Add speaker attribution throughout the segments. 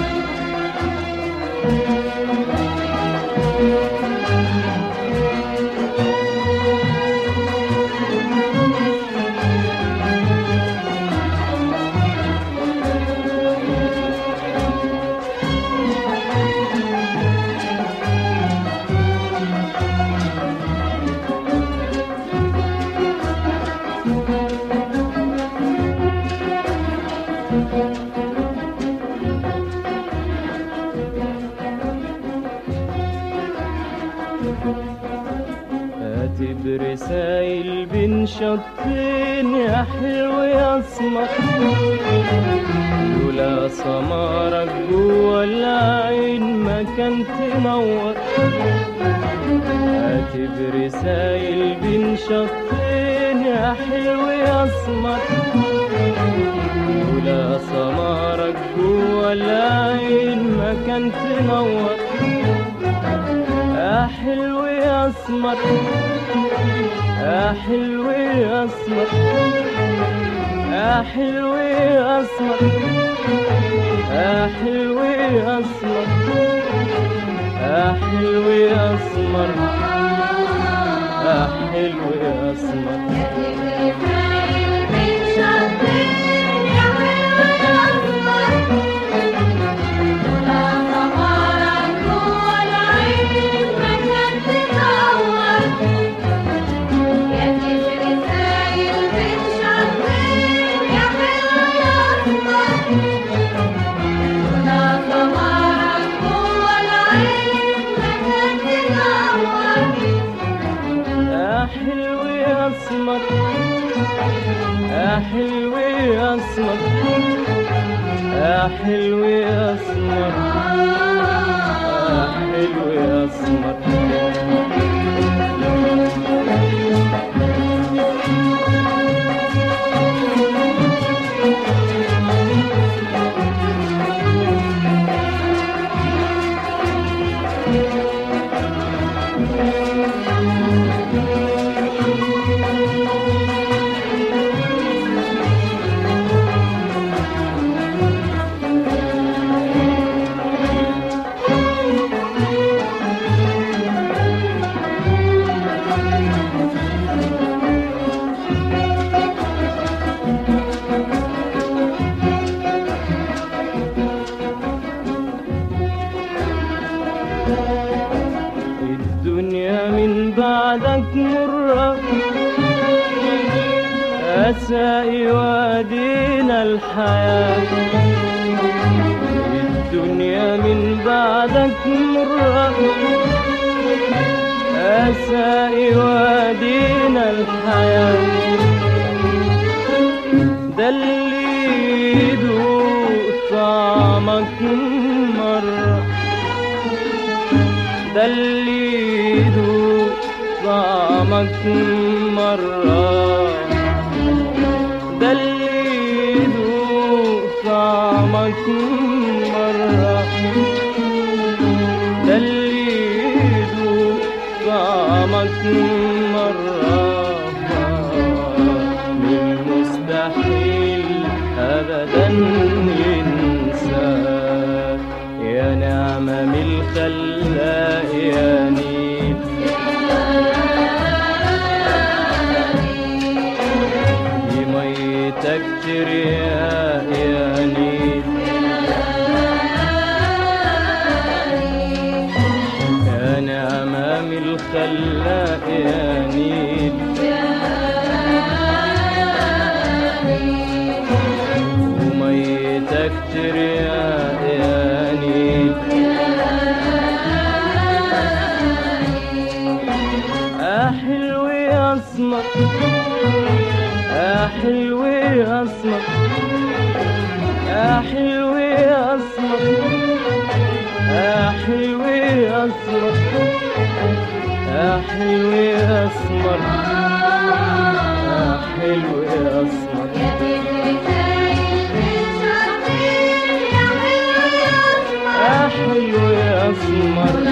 Speaker 1: كاتب رسايل بين شطين يا حلو يا اسمر لولا سمارك جوا العين ما كان تنور كاتب رسايل بين شطين يا حلو يا اسمر لولا سمارك جوا العين ما كان تنور يا حلو يا اسمر يا حلو يا اسمر يا حلو يا اسمر يا حلو يا اسمر يا حلو يا اسمر يا حلو يا اسمر يا حلو يا اسمر يا حلو يا اسمر يا حلو يا اسمر يا حلو يا اسمر الدنيا من بعدك مرة أسائي وادينا الحياة الدنيا من بعدك مرة أسائي وادينا الحياة ده اللي يدوق طعمك مرة ده اللي يدوق طعمك مرة ده اللي يدوق طعمك مرة ده اللي يدوق طعمك مرة من مستحيل أبدا ينسى يا نعمة من الخلاق يا نيل دي ميتك تريا يا نيل يا نعمة من الخلاق يا نيل وميتك تريا يا نيل يا حلو يا اسمر يا حلو يا اسمر يا حلو يا اسمر يا حلو يا اسمر يا حلو يا اسمر يا حلو يا اسمر يا حلو يا اسمر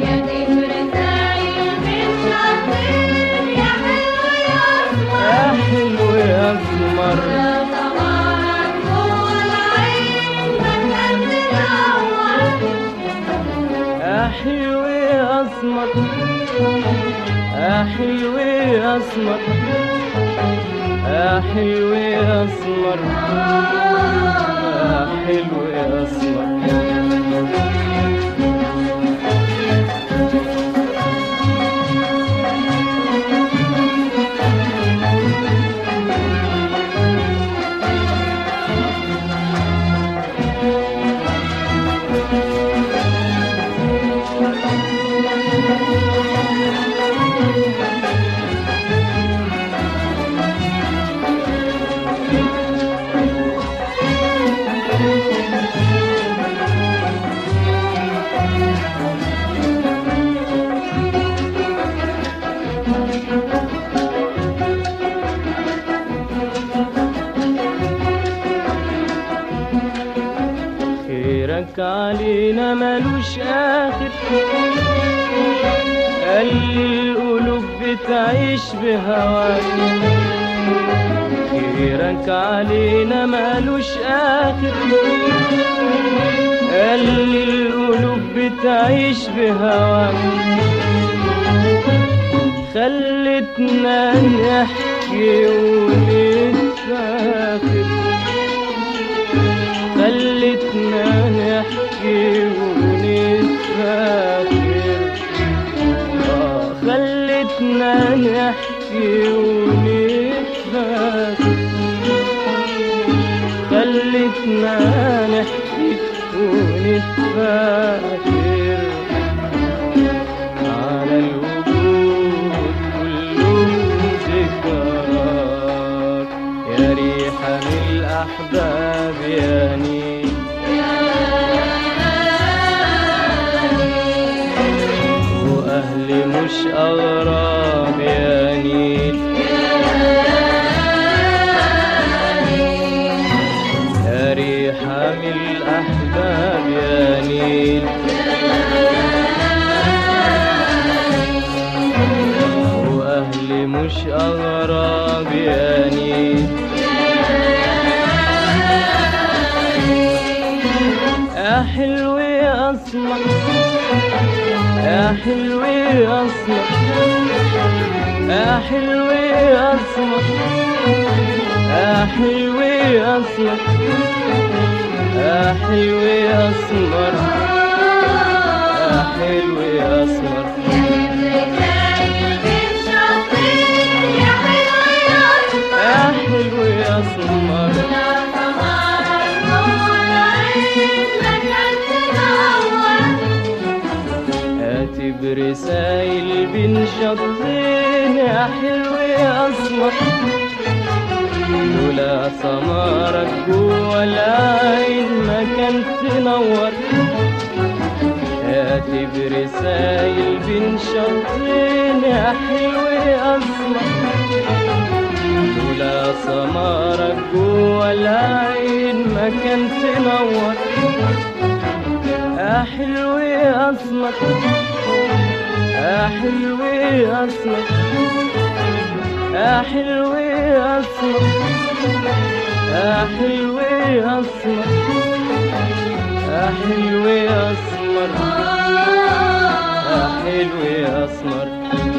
Speaker 1: يا اسمر يا حلو يا اسمر يا حلو يا اسمر يا حلو يا اسمر خيرك علينا ملوش آخر قال القلوب بتعيش بهواك خيرك علينا ملوش آخر قال القلوب بتعيش بهواك خلتنا نحكي ونتفاخر خلتنا نحكي ونتفاخر آه، خلتنا نحكي ونتفاخر خلتنا نحكي ونتفاخر على الوجود كله ذكرى يا ريحة من الأحباب يا نيل وأهلي مش أغراب يا نيل يا ريحة من الأحباب يا نيل وأهلي مش أغراب يا نيل يا حلو يا أسمر يا حلو يا أسمر يا حلو يا أسمر يا حلو يا أسمر يا حلو يا أسمر يا حلو يا أسمر يا حلو يا أسمر هاتي برسايل بين شطين يا حلو يا أسمر لولا سمارك جوا العين ما كان تنور هاتي برسايل بين شطين يا حلو يا أسمر لولا سمارك جوا العين ما كان تنور يا حلو يا أسمر يا حلو يا أسمر يا حلو يا أسمر يا حلو يا أسمر يا حلو يا أسمر يا حلو يا أسمر